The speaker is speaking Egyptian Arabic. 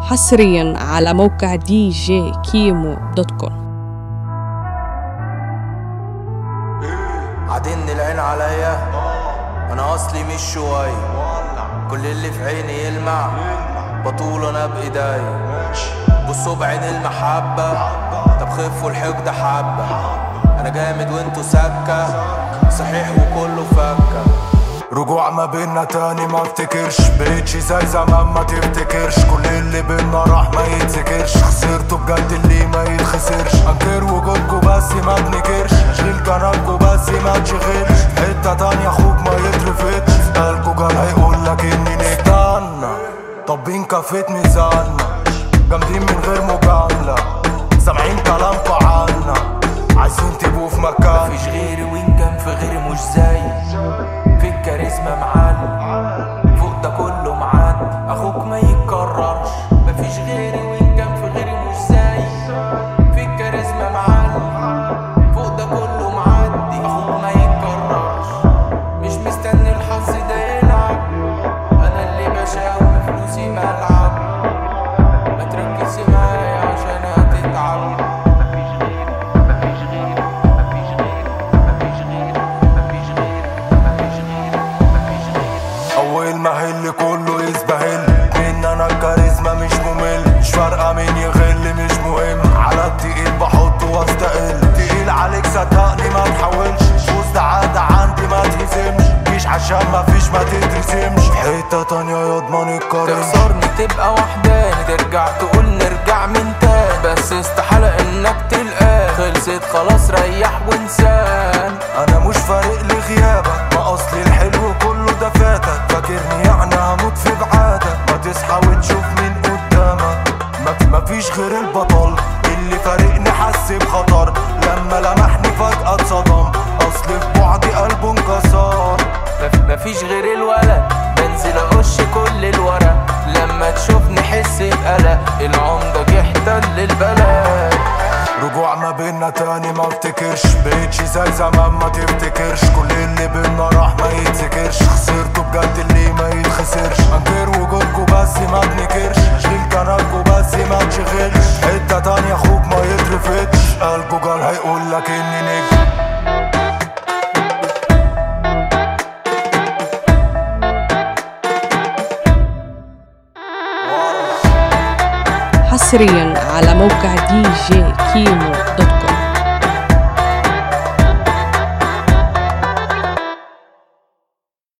حصريا على موقع دي جي كيمو دوت كوم عدن العين عليا انا اصلي مش شوي كل اللي في عيني يلمع بطول انا بايدي بصوا بعين المحبة طب خفوا الحقد حبة انا جامد وانتوا سكة صحيح وكله فكة رجوع ما بينا تاني ما افتكرش بقيتش زي زمان ما تفتكرش كل اللي بينا راح ما يتذكرش خسرته بجد اللي ما يتخسرش انكر وجودكوا بس ما بنكرش اشغل كنبكوا بس ما تشغلش حتة تانية اخوك ما يترفضش قلبكوا كان هيقولك اني نجم استنى طابين كفة ميزاننا جامدين من غير مجاملة سامعين كلامكوا عنا عايزين تبقوا في مكان مفيش غيري وين كان في غيري مش زي في الكاريزما معلم فوق ده كله معد اخوك ما يتكررش مفيش غيري وين كان في غيري مش زي في الكاريزما معلم فوق ده كله معدي اخوك ما يتكررش مش مستني الحظ ده يلعب انا اللي بشاور فلوسي ملعب ما تركزي معايا عشان هتتعب مفيش غيري مفيش غيري مفيش غيري مفيش غيري مفيش غيري مفيش غيري مفيش غيري اول ما هل كله يسبهل من انا الكاريزما مش ممل مش فارقه مين يغل مش مهم على التقيل بحطه واستقل تقيل عليك صدقني ما تحاولش فوز ده عادة عندي ما تهزمش مفيش عشان مفيش ما تترسمش في حته تانية يضمن الكريم تخسرني تبقى وحداني ترجع تقول نرجع من تاني بس استحالة انك تلقاه خلصت خلاص ريح وانسان انا مش فارق لي غيابك ما اصلي الحلو كله ده فاتك فاكرني يعني هموت في بعادك ما تصحى وتشوف مين قدامك ما مفيش غير البطل اللي فارقني حس بخطر لما لمحني فجأة اتصدم اصل في بعدي قلبه انكسر مف- مفيش غير الولد بنزل اقش كل الورق لما تشوفني حس بقلق العمدة جه احتل البلد رجوع ما بينا تاني ما افتكرش بقيتش زي زمان ما تفتكرش كل اللي بينا راح ما يتذكرش خسرته بجد اللي ما يتخسرش انكر وجودكوا بس ما بنكرش اشغل كنبكوا بس ما تشغلش حتة تانية اخوك ما يترفضش قلبه قال هيقولك اني نجم حصريا على موقع دي جي كيمو دوت